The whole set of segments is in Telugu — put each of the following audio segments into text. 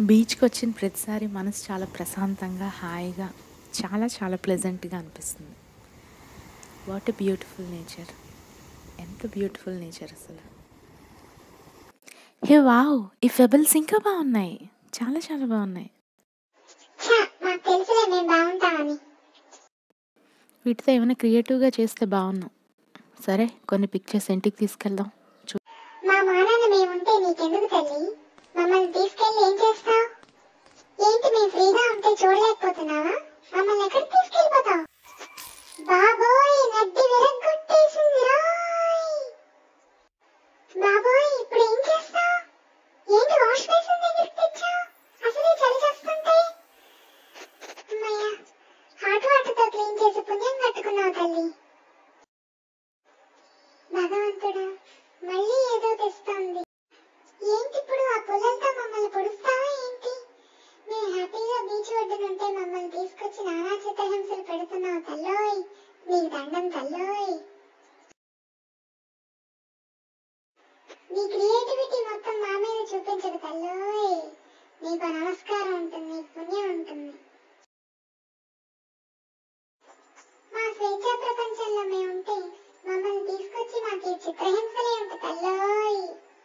బీచ్‌కి వచ్చిన ప్రతిసారి మనసు చాలా ప్రశాంతంగా, హాయిగా, చాలా చాలా ప్లెజెంట్‌గా అనిపిస్తుంది. What a beautiful nature. ఎంత బ్యూటిఫుల్ నేచర్ అసలు. Hey wow! ఈ పెబుల్స్ ఇంకా బావున్నాయి. చాలా చాలా బావున్నాయి. ఛ! మాకు తెలుసులే మేము బాగుంటామని. వీటితో ఏమైనా క్రియేటివ్‌గా చేస్తే బావున్ను. సరే కొన్ని పిక్చర్స్ ఇంటికి తీసుకెళ్దాం. చూ మా మానాన మేముంటే నీకెందుకు తల్లి? మమ్మల్ని తీసుకెళ్ళి ఏం చేస్తావు? ఏంటి మేము ఫ్రీగా ఉంటే చూడలేకపోతున్నావా? మమ్మల్ని ఎక్కడికి తీసుకెళ్ళిపోతావు? బాబోయ్ నడ్డి విరగ్గొట్టేసింది రోయ్! బాబోయ్ ఇప్పుడు ఏం చేస్తావు? ఏంటి వాష్ బేసిన్ దగ్గరికి తెచ్చావు? అసలే చలి చేస్తుంటే. అమ్మయ్య హాట్ వాటర్తో క్లీన్ చేసి పుణ్యం కట్టుకున్నావు తల్లి. భగవంతుడా మళ్ళీ ఏదో తెస్తోంది. ఏంటిప్పుడు ఆ పుల్లలతో మమ్మల్ని పొడుస్తావా ఏంటి? మేము హ్యాపీగా బీచ్ ఒడ్డునుంటే మమ్మల్ని తీసుకొచ్చి నానా చిత్రహింసలు పెడుతున్నావు తల్లోయ్. నీకు దండం తల్లోయ్. నీ క్రియేటివిటీ మొత్తం మా మీద చూపించదు తల్లోయ్. నీకు నమస్కారం ఉంటుంది నీకు పుణ్యం ఉంటుంది. మా స్వేచ్ఛా ప్రపంచంలో మేముంటే మమ్మల్ని తీసుకొచ్చి మాకు ఈ చిత్రహింసలే ఉంట తల్లోయ్.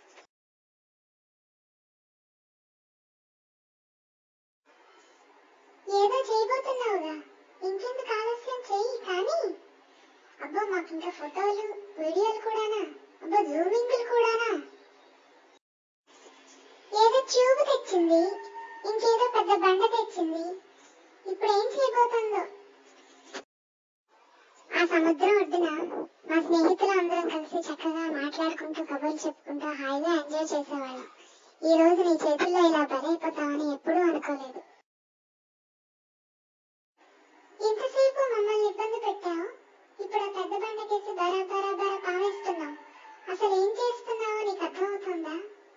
ఏదో చేయబోతున్నావుగా ఇంకెందుకు ఆలస్యం చెయ్యి కానీ అబ్బో మాకింకా ఫోటోలు వీడియోలు కూడానా అబ్బో జూమింగ్లు కూడానా ఏదో ట్యూబ్ తెచ్చింది ఇంకేదో పెద్ద బండ తెచ్చింది ఇప్పుడు ఏం చేయబోతుందో ఆ సముద్రం ఒడ్డున మా స్నేహితులు అందరం కలిసి చక్కగా మాట్లాడుకుంటూ కబుర్లు చెప్పుకుంటూ హాయిగా ఎంజాయ్ చేసేవాళ్ళం ఈ రోజు నీ చేతుల్లో ఇలా బలైపోతామని ఎప్పుడూ అనుకోలేదు ఇంతసేపు మమ్మల్ని ఇబ్బంది పెట్టావు ఇప్పుడు ఆ పెద్ద బండకేసి బరా బరా బరా పావేస్తున్నావు అసలు ఏం చేస్తున్నావో నీకు అర్థమవుతుందా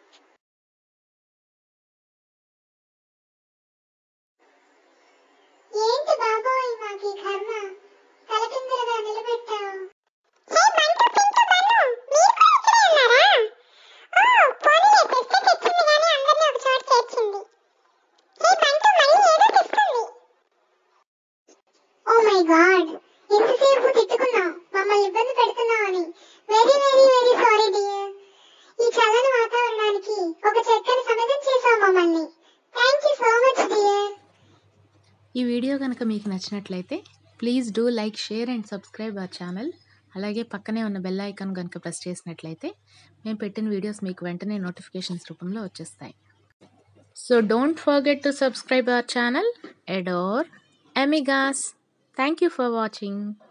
ఏంటి బాబోయ్ మాకు ఈ కర్మ తలకిందులుగా నిలబెట్టావు ఓ మై గాడ్ ఎంతసేపు తిట్టుకున్నావు మమ్మల్ని ఇబ్బంది పెడుతున్నావని very very very sorry dear ఈ చల్లని వాతావరణానికి ఒక చక్కని సమిధం చేసావు మమ్మల్ని thank you so much dear ఈ వీడియో కనుక మీకు నచ్చినట్లయితే please do like share and subscribe our channel అలాగే పక్కనే ఉన్న బెల్ ఐకాన్ కనుక ప్రెస్ చేసినట్లయితే మేము పెట్టిన వీడియోస్ మీకు వెంటనే నోటిఫికేషన్స్ రూపంలో వచ్చేస్తాయి so don't forget to subscribe our channel ఎడోర్ ఎమిగాస్ థ్యాంక్ యూ ఫర్ వాచింగ్